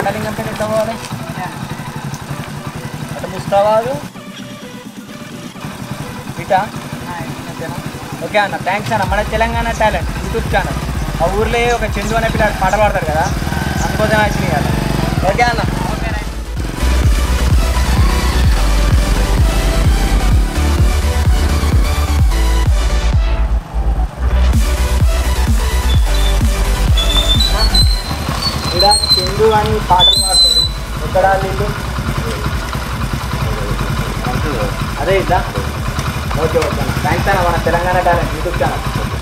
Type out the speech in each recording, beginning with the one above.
బండలింగం పేరు ఎట్లా పోవాలి అటు ముస్తాబాదు ఇటా ఓకే అన్న థ్యాంక్స్ అన్న మన తెలంగాణ టాలెంట్ యూట్యూబ్ ఛానల్ ఆ ఊర్లో ఒక చందు అనే పిల్లలు పాట పాడతారు కదా అందుకోసం వచ్చినాయి కదా ఓకే అన్న ఇక్కడ చందు అని పాటలు పాడతాడు ఎక్కడ వీళ్ళు అదే ఇద్దా ఓకే ఓకే అన్న థ్యాంక్స్ అన్న మన తెలంగాణ టాలెంట్ యూట్యూబ్ ఛానల్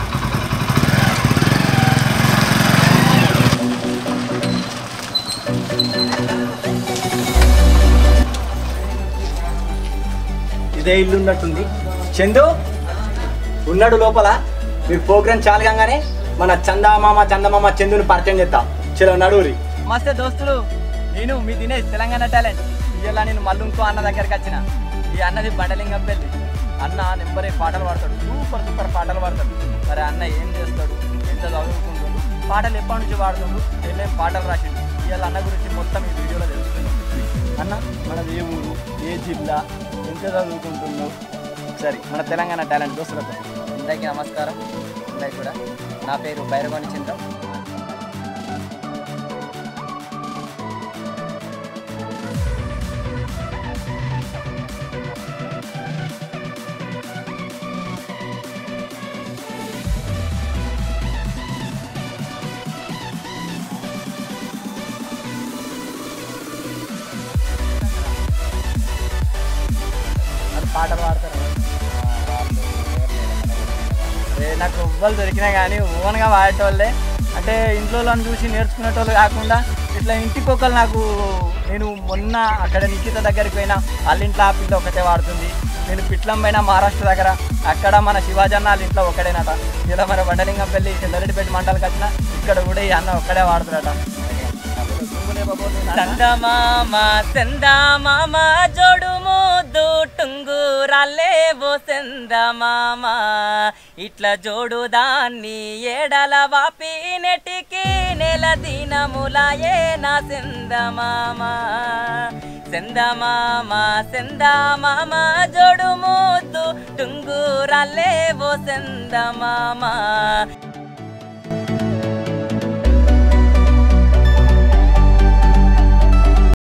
ఇదే ఇల్లు ఉన్నట్టుంది చందు ఉన్నాడు లోపల మీ ప్రోగ్రామ్ చాలు కాగానే మన చందమామ చందమామ చందుని పరిచయం చేస్తా చలో నడువురి నమస్తే దోస్తులు నేను మీ దినేష్ తెలంగాణ టాలెంట్ ఇవాళ నేను మళ్ళీ ఇంకో అన్న దగ్గరికి వచ్చిన ఈ అన్నది బండలింగం పెళ్ళి అన్న నెంబర్ పాటలు పాడతాడు సూపర్ సూపర్ పాటలు పాడతాడు మరి అన్న ఏం చేస్తాడు ఎంత చదువుకుంటాడు పాటలు ఎప్పటి నుంచి పాడుతాడు ఏమేం పాటలు రాసిండు ఇవాళ అన్న గురించి మొత్తం ఈ వీడియోలో తెలుసుకుందాం అన్న మనది ఏ ఊరు ఏ జిల్లా ఎంత చదువుకుంటుందో సరే మన తెలంగాణ టాలెంట్ దోస్తులకు అందరికీ నమస్కారం అందరికీ కూడా నా పేరు భైరవాణి చంద్రం అది పాటలు పాడతారు ఏ నాకు ఎవ్వరు దొరికినా కానీ ఓన్గా వాడేటోళ్ళే అంటే ఇంట్లో వాళ్ళని చూసి నేర్చుకునేటోళ్ళు కాకుండా ఇట్లా ఇంటికి ఒకరు నాకు నేను మొన్న అక్కడ నిఖిత దగ్గరికి పోయినా వాళ్ళ ఇంట్లో ఆ పిల్ల ఒకటే వాడుతుంది నేను పిట్లం పోయినా మహారాష్ట్ర దగ్గర అక్కడ మన శివాజన్న వాళ్ళ ఇంట్లో ఒకడేనట ఇలా మన బండలింగం పెళ్ళి చెల్లరెడ్డిపేట మండలికి వచ్చిన ఇక్కడ కూడా ఈ అన్న ఒక్కడే వాడుతున్నాడట చందమామ చందమామ జోడు ముద్దు టుంగురాలే ఓ చందమామ ఇట్లా జోడు దాన్ని ఏడల వాపి నెటికి నెల దినములాయే నా చందమామ చందమామ చందమామ జోడు ముద్దు టుంగురాలే ఓ చందమామ